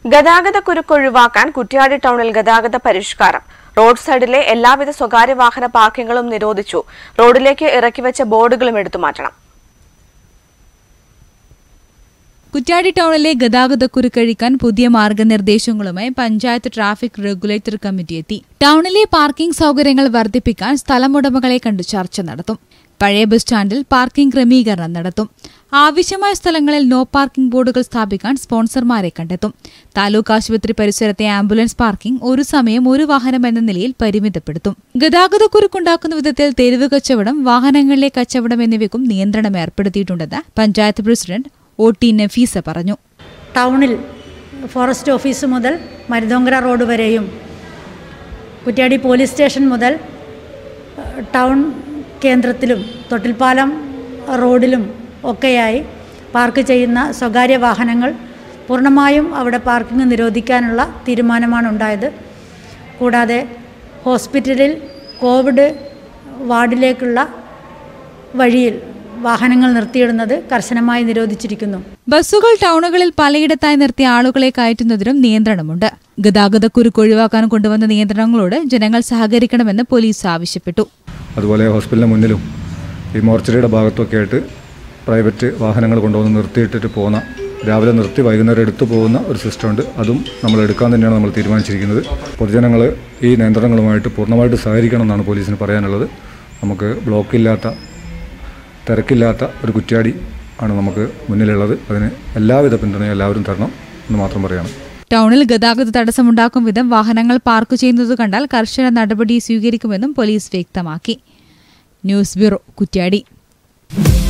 ഗതാഗത കുരുക്ക് ഒഴിവാക്കാൻ കുറ്റ്യാടി ടൗണിൽ ഗതാഗത പരിഷ്കാരം റോഡ് സൈഡിലെ എല്ലാവിധ സ്വകാര്യ വാഹന പാർക്കിങ്ങുകളും നിരോധിച്ചു റോഡിലേക്ക് ഇറക്കിവെച്ച ബോർഡുകളും എടുത്തു മാറ്റണം കുറ്റ്യാടി ടൗണിലെ ഗതാഗതക്കുരുക്കഴിക്കാൻ പുതിയ മാർഗനിർദ്ദേശങ്ങളുമായി പഞ്ചായത്ത് ട്രാഫിക് റെഗുലേറ്റർ കമ്മിറ്റി എത്തി ടൗണിലെ പാർക്കിംഗ് സൗകര്യങ്ങൾ വർദ്ധിപ്പിക്കാൻ സ്ഥലമുടമകളെ കണ്ടു ചർച്ച നടത്തും പഴയ ബസ് സ്റ്റാൻഡിൽ പാർക്കിംഗ് ക്രമീകരണം നടത്തും ആവശ്യമായ സ്ഥലങ്ങളിൽ നോ പാർക്കിംഗ് ബോർഡുകൾ സ്ഥാപിക്കാൻ സ്പോൺസർമാരെ കണ്ടെത്തും താലൂക്ക് ആശുപത്രി പരിസരത്തെ ആംബുലൻസ് പാർക്കിംഗ് ഒരു സമയം ഒരു വാഹനം എന്ന നിലയിൽ പരിമിതപ്പെടുത്തും ഗതാഗതക്കുരുക്കുണ്ടാക്കുന്ന വിധത്തിൽ തെരുവ് കച്ചവടം വാഹനങ്ങളിലെ കച്ചവടം എന്നിവയ്ക്കും നിയന്ത്രണം ഏർപ്പെടുത്തിയിട്ടുണ്ടെന്ന് panchayat president O T Nafeesa പറഞ്ഞു ടൗണിൽ ഫോറസ്റ്റ് ഓഫീസ് മുതൽ മരുതോങ്കര റോഡ് വരെയും കുറ്റ്യാടി പോലീസ് സ്റ്റേഷൻ മുതൽ ഏഹ്, ടൗൺ കേന്ദ്രത്തിലും തൊട്ടിൽപ്പാലം റോഡിലും ഒക്കെയായി പാർക്ക് ചെയ്യുന്ന സ്വകാര്യ വാഹനങ്ങൾ പൂർണ്ണമായും അവിടെ പാർക്കിംഗ് നിരോധിക്കാനുള്ള തീരുമാനമാണ് ഉണ്ടായത് കൂടാതെ ഹോസ്പിറ്റലിൽ കോവിഡ് വാർഡിലേക്കുള്ള വഴിയിൽ വാഹനങ്ങൾ നിർത്തിയിടുന്നത് കർശനമായി നിരോധിച്ചിരിക്കുന്നു ബസ്സുകൾ ടൗണുകളിൽ പലയിടത്തായി നിർത്തിയ ആളുകളെ കയറ്റുന്നതിനും നിയന്ത്രണമുണ്ട് ഗതാഗതക്കുരുക്ക് ഒഴിവാക്കാൻ കൊണ്ടുവന്ന നിയന്ത്രണങ്ങളോട് ജനങ്ങൾ സഹകരിക്കണമെന്ന് പോലീസ് ആവശ്യപ്പെട്ടു അതുപോലെ ഹോസ്പിറ്റലിന് മുന്നിലും ഈ മോർച്ചറിയുടെ ഭാഗത്തൊക്കെ ആയിട്ട് പ്രൈവറ്റ് വാഹനങ്ങൾ കൊണ്ടുവന്ന് നിർത്തിയിട്ടിട്ട് പോകുന്ന രാവിലെ നിർത്തി വൈകുന്നേരം എടുത്തു പോകുന്ന ഒരു സിസ്റ്റം ഉണ്ട് അതും നമ്മൾ എടുക്കാൻ തന്നെയാണ് നമ്മൾ തീരുമാനിച്ചിരിക്കുന്നത് പൊതുജനങ്ങൾ ഈ നിയന്ത്രണങ്ങളുമായിട്ട് പൂർണ്ണമായിട്ട് സഹകരിക്കണം എന്നാണ് പോലീസിന് പറയാനുള്ളത് നമുക്ക് ബ്ലോക്കില്ലാത്ത തിരക്കില്ലാത്ത ഒരു കുറ്റ്യാടി ആണ് നമുക്ക് മുന്നിലുള്ളത് അതിന് എല്ലാവിധ പിന്തുണയും എല്ലാവരും തരണം എന്ന് മാത്രം പറയണം ടൗണിൽ ഗതാഗത തടസ്സമുണ്ടാക്കും വിധം വാഹനങ്ങൾ പാർക്ക് ചെയ്യുന്നത് കണ്ടാൽ കർശന നടപടി സ്വീകരിക്കുമെന്നും പോലീസ് വ്യക്തമാക്കി ന്യൂസ് ബ്യൂറോ കുറ്റ്യാടി